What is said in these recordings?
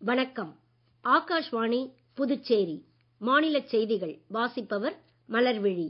வணக்கம் ஆகாஷ்வாணி புதுச்சேரி மாநிலச் செய்திகள் வாசிப்பவர் மலர்விழி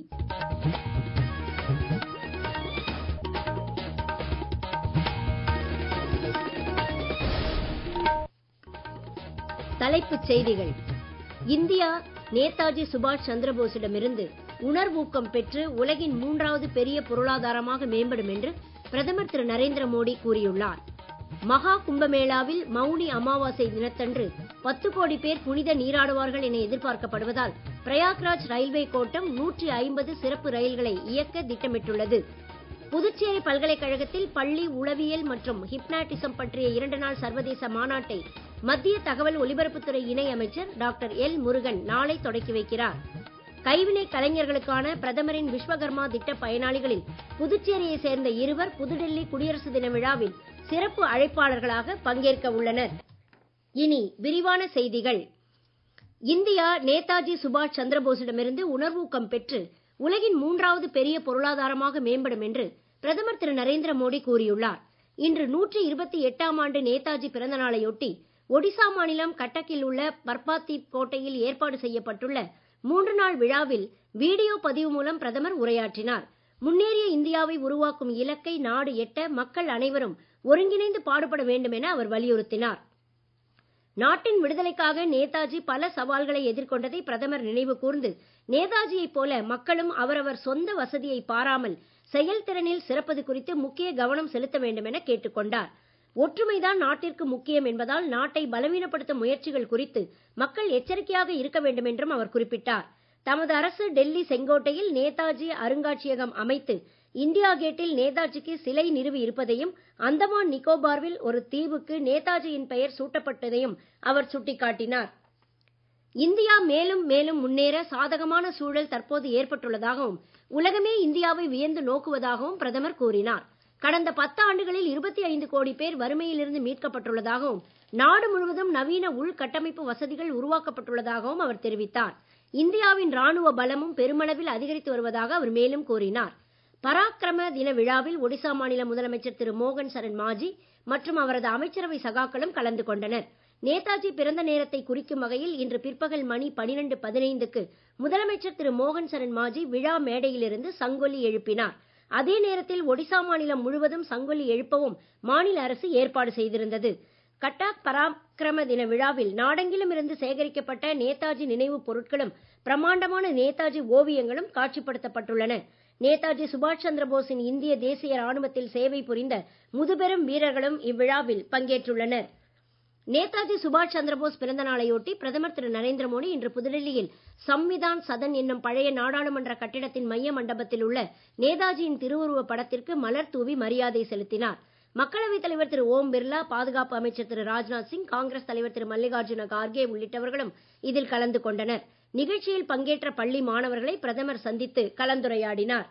தலைப்புச் செய்திகள் இந்தியா நேதாஜி சுபாஷ் சந்திரபோஸிடமிருந்து உணர்வூக்கம் பெற்று உலகின் மூன்றாவது பெரிய பொருளாதாரமாக மேம்படும் என்று பிரதமர் திரு நரேந்திர மோடி கூறியுள்ளார் மகா கும்பமேளாவில் மௌனி அமாவாசை தினத்தன்று பத்து கோடி பேர் புனித நீராடுவார்கள் என எதிர்பார்க்கப்படுவதால் பிரயாக்ராஜ் ரயில்வே கோட்டம் நூற்றி ஐம்பது சிறப்பு ரயில்களை இயக்க திட்டமிட்டுள்ளது புதுச்சேரி பல்கலைக்கழகத்தில் பள்ளி உளவியல் மற்றும் ஹிப்னாட்டிசம் பற்றிய இரண்டு நாள் சர்வதேச மாநாட்டை மத்திய தகவல் ஒலிபரப்புத்துறை இணை அமைச்சர் டாக்டர் எல் முருகன் நாளை தொடக்கி வைக்கிறார் கைவினை கலைஞர்களுக்கான பிரதமரின் விஸ்வகர்மா திட்ட பயனாளிகளில் புதுச்சேரியை சேர்ந்த இருவர் புதுடெல்லி குடியரசு தின விழாவில் சிறப்பு அழைப்பாளர்களாக பங்கேற்க உள்ளனர் இனி விரிவான செய்திகள் இந்தியா நேதாஜி சுபாஷ் சந்திரபோஸிடமிருந்து உணர்வூக்கம் பெற்று உலகின் மூன்றாவது பெரிய பொருளாதாரமாக மேம்படும் என்று பிரதமர் திரு நரேந்திர மோடி கூறியுள்ளார் இன்று நூற்றி இருபத்தி எட்டாம் ஆண்டு நேதாஜி பிறந்த நாளையொட்டி ஒடிசா மாநிலம் கட்டக்கில் உள்ள பர்பாத்தீப் கோட்டையில் ஏற்பாடு செய்யப்பட்டுள்ள மூன்று நாள் விழாவில் வீடியோ பதிவு மூலம் பிரதமர் உரையாற்றினார் முன்னேறிய இந்தியாவை உருவாக்கும் இலக்கை நாடு எட்ட மக்கள் அனைவரும் ஒருங்கிணைந்து பாடுபட வேண்டும் என அவர் வலியுறுத்தினார் நாட்டின் விடுதலைக்காக நேதாஜி பல சவால்களை எதிர்கொண்டதை பிரதமர் நினைவு கூர்ந்து நேதாஜியைப் போல மக்களும் அவரவர் சொந்த வசதியை பாராமல் செயல்திறனில் சிறப்பது குறித்து முக்கிய கவனம் செலுத்த வேண்டும் என கேட்டுக் கொண்டார் ஒற்றுமைதான் நாட்டிற்கு முக்கியம் என்பதால் நாட்டை பலவீனப்படுத்தும் முயற்சிகள் குறித்து மக்கள் எச்சரிக்கையாக இருக்க வேண்டும் என்றும் அவர் குறிப்பிட்டார் தமது அரசு டெல்லி செங்கோட்டையில் நேதாஜி அருங்காட்சியகம் அமைத்து இந்தியா கேட்டில் நேதாஜிக்கு சிலை நிறுவி இருப்பதையும் அந்தமான் நிக்கோபார்வில் ஒரு தீவுக்கு நேதாஜியின் பெயர் சூட்டப்பட்டதையும் அவர் சுட்டிக்காட்டினார் இந்தியா மேலும் மேலும் முன்னேற சாதகமான சூழல் தற்போது ஏற்பட்டுள்ளதாகவும் உலகமே இந்தியாவை வியந்து நோக்குவதாகவும் பிரதமர் கூறினார் கடந்த பத்து ஆண்டுகளில் இருபத்தி ஐந்து கோடி பேர் வறுமையிலிருந்து மீட்கப்பட்டுள்ளதாகவும் நாடு முழுவதும் நவீன உள்கட்டமைப்பு வசதிகள் உருவாக்கப்பட்டுள்ளதாகவும் அவர் தெரிவித்தார் இந்தியாவின் ராணுவ பலமும் பெருமளவில் அதிகரித்து வருவதாக அவர் மேலும் கூறினார் பராக்கிரம தின விழாவில் ஒடிசா மாநில முதலமைச்சர் திரு மோகன் சரண் மாஜி மற்றும் அவரது அமைச்சரவை சகாக்களும் கலந்து கொண்டனர் நேதாஜி பிறந்த நேரத்தை குறிக்கும் வகையில் இன்று பிற்பகல் மணி பனிரெண்டு பதினைந்துக்கு முதலமைச்சர் திரு மோகன் சரண் மாஜி விழா மேடையிலிருந்து சங்கொலி எழுப்பினார் அதே நேரத்தில் ஒடிசா மாநிலம் முழுவதும் சங்கொலி எழுப்பவும் மாநில அரசு ஏற்பாடு செய்திருந்தது கட்டாக் பராக்கிரம தின விழாவில் நாடெங்கிலும் இருந்து சேகரிக்கப்பட்ட நேதாஜி நினைவு பொருட்களும் பிரமாண்டமான நேதாஜி ஓவியங்களும் காட்சிப்படுத்தப்பட்டுள்ளன நேதாஜி சுபாஷ் சந்திரபோஸின் இந்திய தேசிய ராணுவத்தில் சேவை புரிந்த முதுபெரும் வீரர்களும் இவ்விழாவில் பங்கேற்றுள்ளனர் நேதாஜி சுபாஷ் சந்திரபோஸ் பிறந்த நாளையொட்டி பிரதமர் திரு நரேந்திர மோடி இன்று புதுடெல்லியில் சம்விதான் சதன் என்னும் பழைய நாடாளுமன்ற கட்டிடத்தின் மைய மண்டபத்தில் உள்ள நேதாஜியின் திருவுருவப் படத்திற்கு மலர் தூவி மரியாதை செலுத்தினார் மக்களவைத் தலைவர் திரு ஓம் பிர்லா பாதுகாப்பு அமைச்சர் திரு ராஜ்நாத் சிங் காங்கிரஸ் தலைவர் திரு மல்லிகார்ஜுன கார்கே உள்ளிட்டவர்களும் இதில் கலந்து கொண்டனர் நிகழ்ச்சியில் பங்கேற்ற பள்ளி மாணவர்களை பிரதமர் சந்தித்து கலந்துரையாடினார்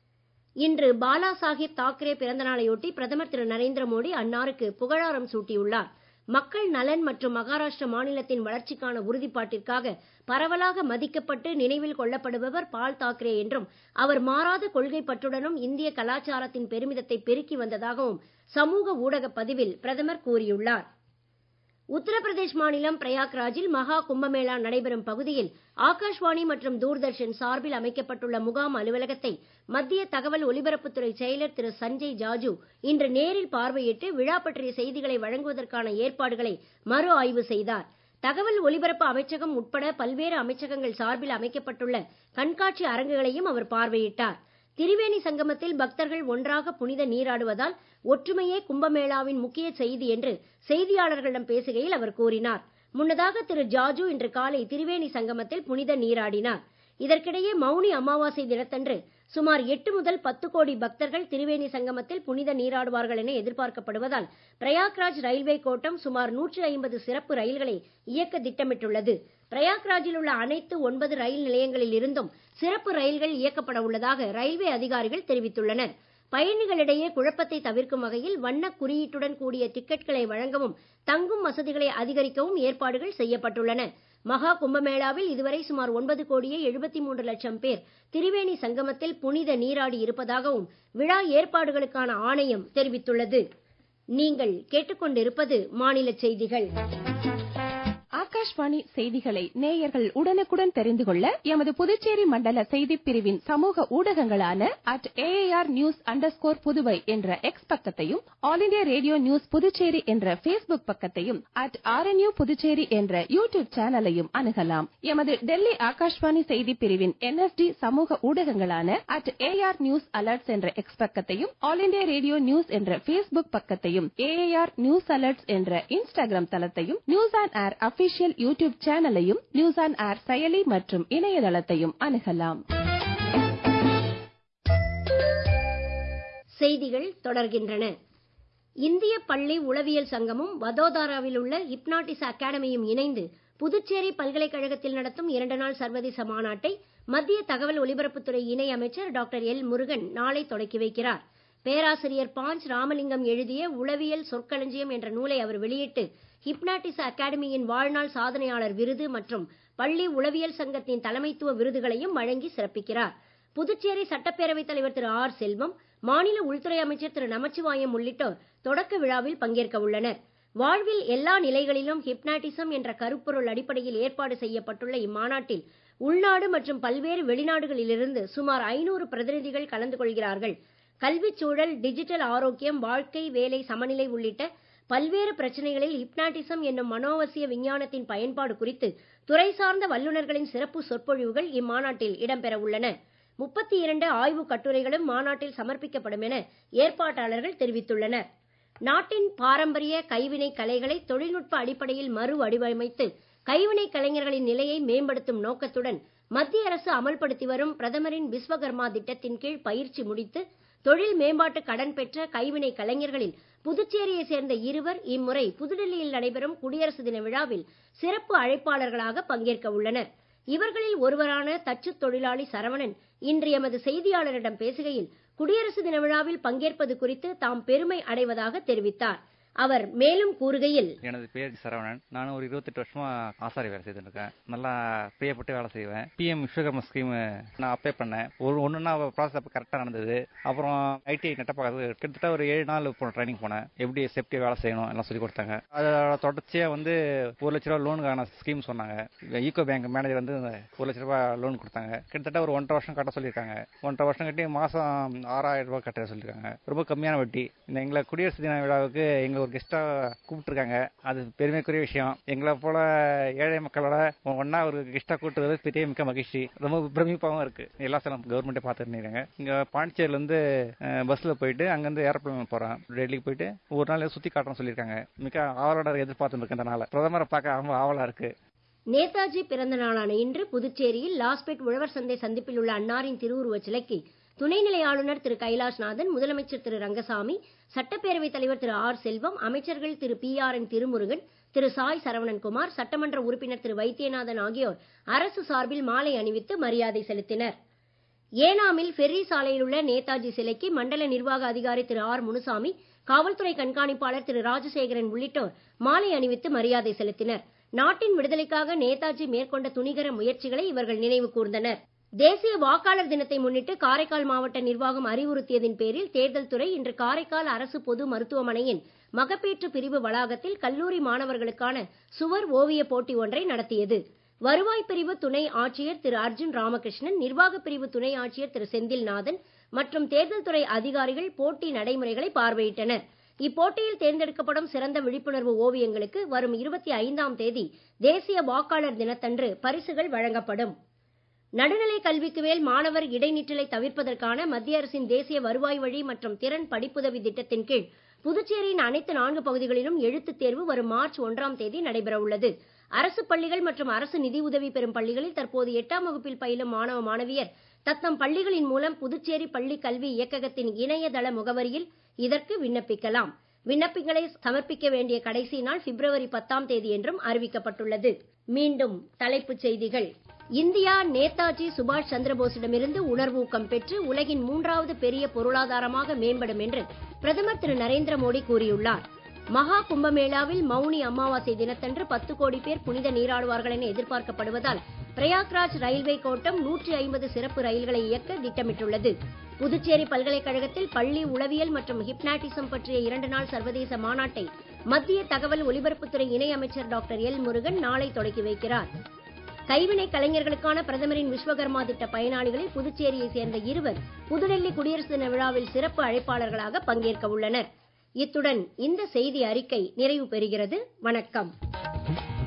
இன்று பாலா சாஹிப் தாக்கரே பிறந்த நாளையொட்டி பிரதமர் திரு நரேந்திர மோடி அன்னாருக்கு புகழாரம் சூட்டியுள்ளார் மக்கள் நலன் மற்றும் மகாராஷ்டிர மாநிலத்தின் வளர்ச்சிக்கான உறுதிப்பாட்டிற்காக பரவலாக மதிக்கப்பட்டு நினைவில் கொள்ளப்படுபவர் பால் தாக்கரே என்றும் அவர் மாறாத கொள்கை பற்றுடனும் இந்திய கலாச்சாரத்தின் பெருமிதத்தை பெருக்கி வந்ததாகவும் சமூக ஊடக பதிவில் பிரதமர் கூறியுள்ளார் உத்தரப்பிரதேஷ் மாநிலம் பிரயாக்ராஜில் மகா கும்பமேளா நடைபெறும் பகுதியில் ஆகாஷ்வாணி மற்றும் தூர்தர்ஷன் சார்பில் அமைக்கப்பட்டுள்ள முகாம் அலுவலகத்தை மத்திய தகவல் ஒலிபரப்புத்துறை செயலர் திரு சஞ்சய் ஜாஜு இன்று நேரில் பார்வையிட்டு விழா பற்றிய செய்திகளை வழங்குவதற்கான ஏற்பாடுகளை மறு ஆய்வு செய்தார் தகவல் ஒலிபரப்பு அமைச்சகம் உட்பட பல்வேறு அமைச்சகங்கள் சார்பில் அமைக்கப்பட்டுள்ள கண்காட்சி அரங்குகளையும் அவர் பார்வையிட்டார் திரிவேணி சங்கமத்தில் பக்தர்கள் ஒன்றாக புனித நீராடுவதால் ஒற்றுமையே கும்பமேளாவின் முக்கிய செய்தி என்று செய்தியாளர்களிடம் பேசுகையில் அவர் கூறினார் முன்னதாக திரு ஜாஜு இன்று காலை திரிவேணி சங்கமத்தில் புனித நீராடினார் இதற்கிடையே மௌனி அமாவாசை தினத்தன்று சுமார் எட்டு முதல் பத்து கோடி பக்தர்கள் திரிவேணி சங்கமத்தில் புனித நீராடுவார்கள் என எதிர்பார்க்கப்படுவதால் பிரயாக்ராஜ் ரயில்வே கோட்டம் சுமார் நூற்றி ஐம்பது சிறப்பு ரயில்களை இயக்க திட்டமிட்டுள்ளது பிரயாக்ராஜில் உள்ள அனைத்து ஒன்பது ரயில் நிலையங்களில் இருந்தும் சிறப்பு ரயில்கள் இயக்கப்பட உள்ளதாக ரயில்வே அதிகாரிகள் தெரிவித்துள்ளனர் பயணிகளிடையே குழப்பத்தை தவிர்க்கும் வகையில் வண்ண குறியீட்டுடன் கூடிய டிக்கெட்களை வழங்கவும் தங்கும் வசதிகளை அதிகரிக்கவும் ஏற்பாடுகள் செய்யப்பட்டுள்ளன மகா கும்பமேளாவில் இதுவரை சுமார் ஒன்பது கோடியே எழுபத்தி மூன்று லட்சம் பேர் திரிவேணி சங்கமத்தில் புனித நீராடி இருப்பதாகவும் விழா ஏற்பாடுகளுக்கான ஆணையம் தெரிவித்துள்ளது நீங்கள் கேட்டுக்கொண்டிருப்பது மாநில செய்திகள் ஆகாஷ்வாணி செய்திகளை நேயர்கள் உடனுக்குடன் தெரிந்து கொள்ள எமது புதுச்சேரி மண்டல செய்திப் பிரிவின் சமூக ஊடகங்களான at AR news under Puduvai என்ற எக்ஸ் பக்கத்தையும் all India radio news Puducherry என்ற பேஸ்புக் பக்கத்தையும் அட் ஆர்என்யூ புதுச்சேரி என்ற யூடியூப் சேனலையும் அணுகலாம் எமது டெல்லி ஆகாஷ்வாணி செய்திப் பிரிவின் என்எஸ்டி சமூக ஊடகங்களான அட் ஏஆர் நியூஸ் அலர்ட்ஸ் என்ற எக்ஸ் பக்கத்தையும் ஆல் இண்டியா ரேடியோ நியூஸ் என்ற பேஸ்புக் பக்கத்தையும் ஏஆர் நியூஸ் அலர்ட்ஸ் என்ற இன்ஸ்டாகிராம் தளத்தையும் news on air official YouTube சேனலையும் நியூஸ் ஆன் ஏர் செயலி மற்றும் இணையதளத்தையும் அணுகலாம் செய்திகள் தொடர்கின்றன இந்திய பள்ளி உளவியல் சங்கமும் வதோதராவில் உள்ள ஹிப்னாட்டிஸ் அகாடமியும் இணைந்து புதுச்சேரி பல்கலைக்கழகத்தில் நடத்தும் இரண்டு நாள் சர்வதேச மாநாட்டை மத்திய தகவல் ஒலிபரப்புத்துறை இணை அமைச்சர் டாக்டர் எல் முருகன் நாளை தொடக்கி வைக்கிறார் பேராசிரியர் பாஞ்ச் ராமலிங்கம் எழுதிய உளவியல் சொற்களஞ்சியம் என்ற நூலை அவர் வெளியிட்டு ஹிப்னாட்டிஸ் அகாடமியின் வாழ்நாள் சாதனையாளர் விருது மற்றும் பள்ளி உளவியல் சங்கத்தின் தலைமைத்துவ விருதுகளையும் வழங்கி சிறப்பிக்கிறார் புதுச்சேரி சட்டப்பேரவைத் தலைவர் திரு ஆர் செல்வம் மாநில உள்துறை அமைச்சர் திரு நமச்சிவாயம் உள்ளிட்டோர் தொடக்க விழாவில் பங்கேற்க உள்ளனர் வாழ்வில் எல்லா நிலைகளிலும் ஹிப்னாட்டிசம் என்ற கருப்பொருள் அடிப்படையில் ஏற்பாடு செய்யப்பட்டுள்ள இம்மாநாட்டில் உள்நாடு மற்றும் பல்வேறு வெளிநாடுகளிலிருந்து சுமார் ஐநூறு பிரதிநிதிகள் கலந்து கொள்கிறார்கள் கல்விச் சூழல் டிஜிட்டல் ஆரோக்கியம் வாழ்க்கை வேலை சமநிலை உள்ளிட்ட பல்வேறு பிரச்சனைகளில் ஹிப்னாட்டிசம் என்னும் மனோவசிய விஞ்ஞானத்தின் பயன்பாடு குறித்து துறை சார்ந்த வல்லுநர்களின் சிறப்பு சொற்பொழிவுகள் இம்மாநாட்டில் இடம்பெற உள்ளன முப்பத்தி இரண்டு ஆய்வுக் கட்டுரைகளும் மாநாட்டில் சமர்ப்பிக்கப்படும் என ஏற்பாட்டாளர்கள் தெரிவித்துள்ளனர் நாட்டின் பாரம்பரிய கைவினை கலைகளை தொழில்நுட்ப அடிப்படையில் மறு வடிவமைத்து கைவினை கலைஞர்களின் நிலையை மேம்படுத்தும் நோக்கத்துடன் மத்திய அரசு அமல்படுத்தி வரும் பிரதமரின் விஸ்வகர்மா திட்டத்தின் கீழ் பயிற்சி முடித்து தொழில் மேம்பாட்டு கடன் பெற்ற கைவினை கலைஞர்களில் புதுச்சேரியை சேர்ந்த இருவர் இம்முறை புதுடெல்லியில் நடைபெறும் குடியரசு தின விழாவில் சிறப்பு அழைப்பாளர்களாக பங்கேற்க உள்ளனர் இவர்களில் ஒருவரான தச்சு தொழிலாளி சரவணன் இன்று எமது செய்தியாளரிடம் பேசுகையில் குடியரசு தின விழாவில் பங்கேற்பது குறித்து தாம் பெருமை அடைவதாக தெரிவித்தார் அவர் மேலும் கூறுகையில் எனது பேர் சரவணன் நான் ஒரு இருபத்தெட்டு வருஷமா ஆசாரி வேலை செய்துட்டு இருக்கேன் நல்லா பிரியப்பட்டு வேலை செய்வேன் பிஎம் விஸ்வகர்ம ஸ்கீம் நான் அப்ளை பண்ணேன் ஒரு ஒன்றுனா ப்ராசஸ் அப்போ கரெக்டாக நடந்தது அப்புறம் ஐடிஐ நெட்டப்பாக்க கிட்டத்தட்ட ஒரு ஏழு நாள் போன ட்ரைனிங் போனேன் எப்படி சேஃப்டியாக வேலை செய்யணும் எல்லாம் சொல்லி கொடுத்தாங்க அதோட தொடர்ச்சியாக வந்து ஒரு லட்ச ரூபா லோனுக்கான ஸ்கீம் சொன்னாங்க ஈகோ பேங்க் மேனேஜர் வந்து ஒரு லட்ச ரூபா லோன் கொடுத்தாங்க கிட்டத்தட்ட ஒரு ஒன்றரை வருஷம் கட்ட சொல்லியிருக்காங்க ஒன்றரை வருஷம் கட்டி மாசம் ஆறாயிரம் ரூபாய் கட்ட சொல்லியிருக்காங்க ரொம்ப கம்மியான வட்டி இந்த எங்களை குடியரசு தின விழாவுக்கு எங்களை ஒரு கெஸ்டா கூப்பிட்டுருக்காங்க அது பெருமைக்குரிய விஷயம் எங்களை போல ஏழை மக்களோட ஒன்னா ஒரு கெஸ்டா கூட்டுறது பெரிய மிக்க மகிழ்ச்சி ரொம்ப பிரமிப்பாகவும் இருக்கு எல்லா சில கவர்மெண்ட்டே பார்த்துருந்தாங்க இங்க பாண்டிச்சேரியில இருந்து பஸ்ல போயிட்டு அங்கிருந்து ஏரோப்ளேன் போறேன் டெல்லிக்கு போயிட்டு ஒரு நாள் சுத்தி காட்டுறோம் சொல்லியிருக்காங்க மிக்க ஆவலோட எதிர்பார்த்து இருக்கேன் இந்த நாளை பிரதமரை பார்க்க ரொம்ப ஆவலா இருக்கு நேதாஜி பிறந்த நாளான இன்று புதுச்சேரியில் லாஸ்பேட் உழவர் சந்தை சந்திப்பில் உள்ள அன்னாரின் திருவுருவச் சிலைக்கு துணைநிலை ஆளுநர் திரு கைலாஷ்நாதன் முதலமைச்சர் திரு ரங்கசாமி சட்டப்பேரவைத் தலைவர் திரு ஆர் செல்வம் அமைச்சர்கள் திரு பி ஆர் என் திருமுருகன் திரு சாய் சரவணன்குமார் சட்டமன்ற உறுப்பினர் திரு வைத்தியநாதன் ஆகியோர் அரசு சார்பில் மாலை அணிவித்து மரியாதை செலுத்தினர் ஏனாமில் ஃபெர்ரி சாலையில் உள்ள நேதாஜி சிலைக்கு மண்டல நிர்வாக அதிகாரி திரு ஆர் முனுசாமி காவல்துறை கண்காணிப்பாளர் திரு ராஜசேகரன் உள்ளிட்டோர் மாலை அணிவித்து மரியாதை செலுத்தினர் நாட்டின் விடுதலைக்காக நேதாஜி மேற்கொண்ட துணிகர முயற்சிகளை இவர்கள் நினைவு கூர்ந்தனர் தேசிய வாக்காளர் தினத்தை முன்னிட்டு காரைக்கால் மாவட்ட நிர்வாகம் அறிவுறுத்தியதின் பேரில் தேர்தல் துறை இன்று காரைக்கால் அரசு பொது மருத்துவமனையின் மகப்பேற்று பிரிவு வளாகத்தில் கல்லூரி மாணவர்களுக்கான சுவர் ஓவிய போட்டி ஒன்றை நடத்தியது வருவாய் பிரிவு துணை ஆட்சியர் திரு அர்ஜுன் ராமகிருஷ்ணன் நிர்வாக பிரிவு துணை ஆட்சியர் திரு செந்தில்நாதன் மற்றும் தேர்தல் துறை அதிகாரிகள் போட்டி நடைமுறைகளை பார்வையிட்டனர் இப்போட்டியில் தேர்ந்தெடுக்கப்படும் சிறந்த விழிப்புணர்வு ஓவியங்களுக்கு வரும் இருபத்தி ஐந்தாம் தேதி தேசிய வாக்காளர் தினத்தன்று பரிசுகள் வழங்கப்படும் நடுநிலை கல்விக்கு மேல் மாணவர் இடைநிற்றலை தவிர்ப்பதற்கான மத்திய அரசின் தேசிய வருவாய் வழி மற்றும் திறன் படிப்புதவி திட்டத்தின் கீழ் புதுச்சேரியின் அனைத்து நான்கு பகுதிகளிலும் எழுத்துத் தேர்வு வரும் மார்ச் ஒன்றாம் தேதி நடைபெற உள்ளது அரசு பள்ளிகள் மற்றும் அரசு நிதி உதவி பெறும் பள்ளிகளில் தற்போது எட்டாம் வகுப்பில் பயிலும் மாணவ மாணவியர் தத்தம் பள்ளிகளின் மூலம் புதுச்சேரி பள்ளி கல்வி இயக்ககத்தின் இணையதள முகவரியில் இதற்கு விண்ணப்பிக்கலாம் விண்ணப்பங்களை சமர்ப்பிக்க வேண்டிய கடைசி நாள் பிப்ரவரி பத்தாம் தேதி என்றும் அறிவிக்கப்பட்டுள்ளது மீண்டும் தலைப்புச் செய்திகள் இந்தியா நேதாஜி சுபாஷ் சந்திரபோஸிடமிருந்து உணர்வூக்கம் பெற்று உலகின் மூன்றாவது பெரிய பொருளாதாரமாக மேம்படும் என்று பிரதமர் திரு நரேந்திர மோடி கூறியுள்ளார் மகா கும்பமேளாவில் மௌனி அமாவாசை தினத்தன்று பத்து கோடி பேர் புனித நீராடுவார்கள் என எதிர்பார்க்கப்படுவதால் பிரயாக்ராஜ் ரயில்வே கோட்டம் நூற்றி ஐம்பது சிறப்பு ரயில்களை இயக்க திட்டமிட்டுள்ளது புதுச்சேரி பல்கலைக்கழகத்தில் பள்ளி உளவியல் மற்றும் ஹிப்னாட்டிசம் பற்றிய இரண்டு நாள் சர்வதேச மாநாட்டை மத்திய தகவல் ஒலிபரப்புத்துறை இணை அமைச்சர் டாக்டர் எல் முருகன் நாளை தொடக்கி வைக்கிறார் கைவினை கலைஞர்களுக்கான பிரதமரின் விஸ்வகர்மா திட்ட பயனாளிகளில் புதுச்சேரியை சேர்ந்த இருவர் புதுடெல்லி குடியரசு தின விழாவில் சிறப்பு அழைப்பாளர்களாக பங்கேற்க உள்ளனர் இத்துடன் இந்த செய்தி அறிக்கை நிறைவு பெறுகிறது வணக்கம்